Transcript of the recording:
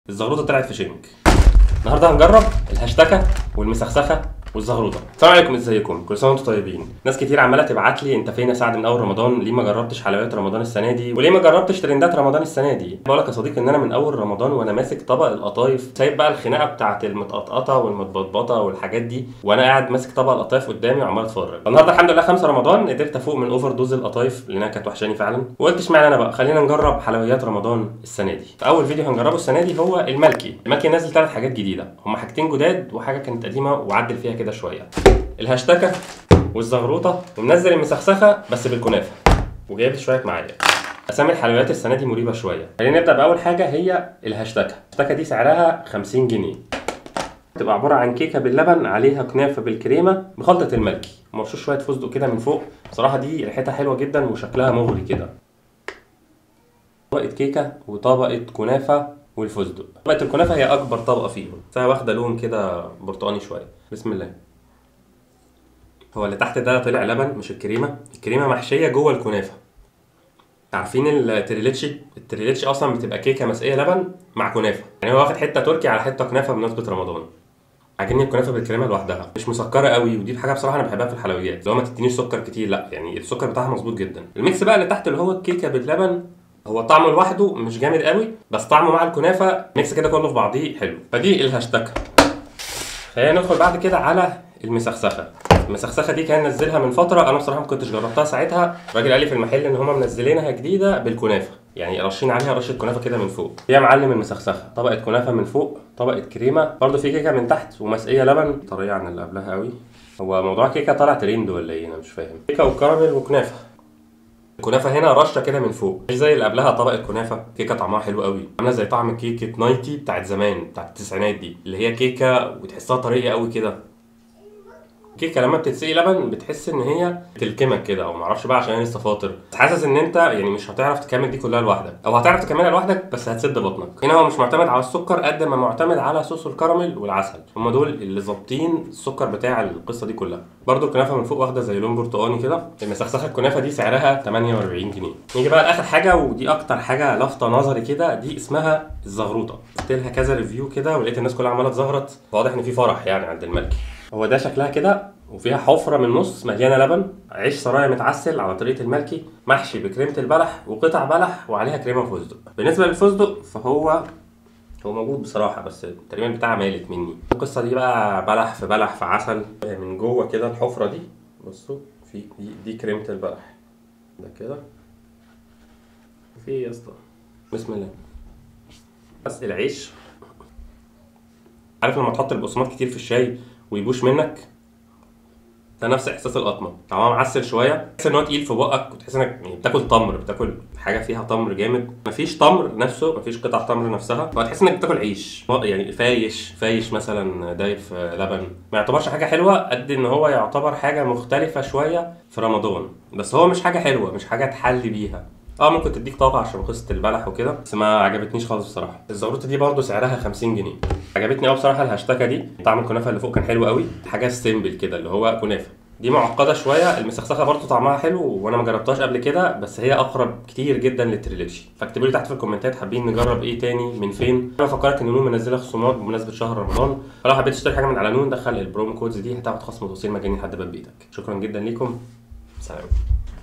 الزغروطه طلعت في شنك النهارده هنجرب الهشتكه والمسخسخه والزغروطه السلام عليكم ازيكم كل سنه وانتم طيبين ناس كتير عماله تبعت لي انت فين يا سعد من اول رمضان ليه ما جربتش حلويات رمضان السنه دي وليه ما جربتش ترندات رمضان السنه دي بقول لك يا صديقي ان انا من اول رمضان وانا ماسك طبق القطايف سايب بقى الخناقه بتاعه المتقطقطه والمتبطبطه والحاجات دي وانا قاعد ماسك طبق القطايف قدامي وعمال اتفرج النهارده الحمد لله 5 رمضان قدرت افوق من اوفر دوز القطايف لانها كانت وحشاني فعلا وقلت اشمعنى انا بقى خلينا نجرب حلويات رمضان السنه دي اول فيديو هنجربه السنه دي هو الملكي الملكي نازل ثلاث حاجات جديده هما حاجتين جداد وحاجه كانت قديمه وعدل فيها كده شويه الهشتكه والزغروطه ومنزل المسخسخه بس بالكنافه وجايب شويه معايا اسامي الحلويات السنه دي مريبه شويه خلينا نبدا باول حاجه هي الهشتكه الهشتكه دي سعرها 50 جنيه تبقى عباره عن كيكه باللبن عليها كنافه بالكريمه بخلطه الملكي ومرشوش شويه فستق كده من فوق بصراحه دي ريحتها حلوه جدا وشكلها مغري كده طبقه كيكه وطبقه كنافه والفستق طبقه الكنافه هي اكبر طبقه فيهم فيها واخده لون كده برتقاني شويه بسم الله هو اللي تحت ده طلع لبن مش الكريمه الكريمه محشيه جوه الكنافه عارفين التريليتشي التريليتشي اصلا بتبقى كيكه مسقيه لبن مع كنافه يعني هو واخد حته تركي على حته كنافه بمناسبه رمضان عاجبني الكنافه بالكريمه لوحدها مش مسكره قوي ودي حاجه بصراحه انا بحبها في الحلويات لو ما تدينيش سكر كتير لا يعني السكر بتاعها مظبوط جدا الميكس بقى اللي تحت اللي هو الكيكه باللبن هو طعمه لوحده مش جامد قوي بس طعمه مع الكنافه ميكس كده كله في بعضيه حلو فدي الهاشتاج خلينا ندخل بعد كده على المسخسخه المسخسخه دي كان نزلها من فتره انا بصراحه ما كنتش جربتها ساعتها الراجل قال لي في المحل ان هم منزلينها جديده بالكنافه يعني رشين عليها رشه كنافه كده من فوق هي معلم المسخسخه طبقه كنافه من فوق طبقه كريمه برده في كيكه من تحت ومسقيه لبن طريه عن اللي قبلها قوي هو موضوع كيكه طالع ترند ولا ايه انا مش فاهم كيكه وكراميل وكنافه الكنافه هنا رشه كده من فوق مش زي اللي قبلها طبقه كنافه كيكه طعمها حلو قوي عامله زي طعم كيكه نايتي بتاعت زمان بتاعت التسعينات دي اللي هي كيكه وتحسها طريه قوي كده كيكه لما بتتسقي لبن بتحس ان هي تلكمك كده او معرفش بقى عشان لسه فاطر بس حاسس ان انت يعني مش هتعرف تكمل دي كلها لوحدك او هتعرف تكملها لوحدك بس هتسد بطنك هنا هو مش معتمد على السكر قد ما معتمد على صوص الكراميل والعسل هم دول اللي ظابطين السكر بتاع القصه دي كلها برده الكنافه من فوق واخده زي لون برتقاني كده المسخسخه الكنافه دي سعرها 48 جنيه نيجي بقى لاخر حاجه ودي اكتر حاجه لافته نظري كده دي اسمها الزغروطه قلت لها كذا ريفيو كده ولقيت الناس كلها عماله تزغرط واضح ان في فرح يعني عند الملكي هو ده شكلها كده وفيها حفره من النص مليانه لبن عيش سرايا متعسل على طريقه الملكي محشي بكريمه البلح وقطع بلح وعليها كريمه فستق بالنسبه للفستق فهو هو موجود بصراحه بس تقريبا بتاعها مالت مني القصه دي بقى بلح في بلح في عسل من جوه كده الحفره دي بصوا في دي, دي كريمه البلح ده كده في ايه يا اسطى بسم الله بس العيش عارف لما تحط البقسماط كتير في الشاي ويبوش منك ده نفس احساس القطمه طعمها معسل شويه تحس ان هو تقيل في بقك وتحس انك يعني بتاكل تمر بتاكل حاجه فيها تمر جامد مفيش تمر نفسه مفيش قطع تمر نفسها وهتحس انك بتاكل عيش يعني فايش فايش مثلا دايب في لبن ما يعتبرش حاجه حلوه قد ان هو يعتبر حاجه مختلفه شويه في رمضان بس هو مش حاجه حلوه مش حاجه تحلي بيها اه ممكن تديك طاقه عشان قصه البلح وكده بس ما عجبتنيش خالص بصراحه الزغروطه دي برده سعرها 50 جنيه عجبتني قوي بصراحه الهاشتاجه دي طعم الكنافه اللي فوق كان حلو قوي حاجه سيمبل كده اللي هو كنافه دي معقده شويه المسخسخه برضه طعمها حلو وانا ما جربتهاش قبل كده بس هي اقرب كتير جدا للتريليتشي فاكتبوا لي تحت في الكومنتات حابين نجرب ايه تاني من فين انا بفكرك ان نون منزله خصومات بمناسبه شهر رمضان فلو حبيت تشتري حاجه من على نون دخل البرومو كودز دي هتاخد خصم توصيل مجاني لحد باب بيتك شكرا جدا ليكم سلام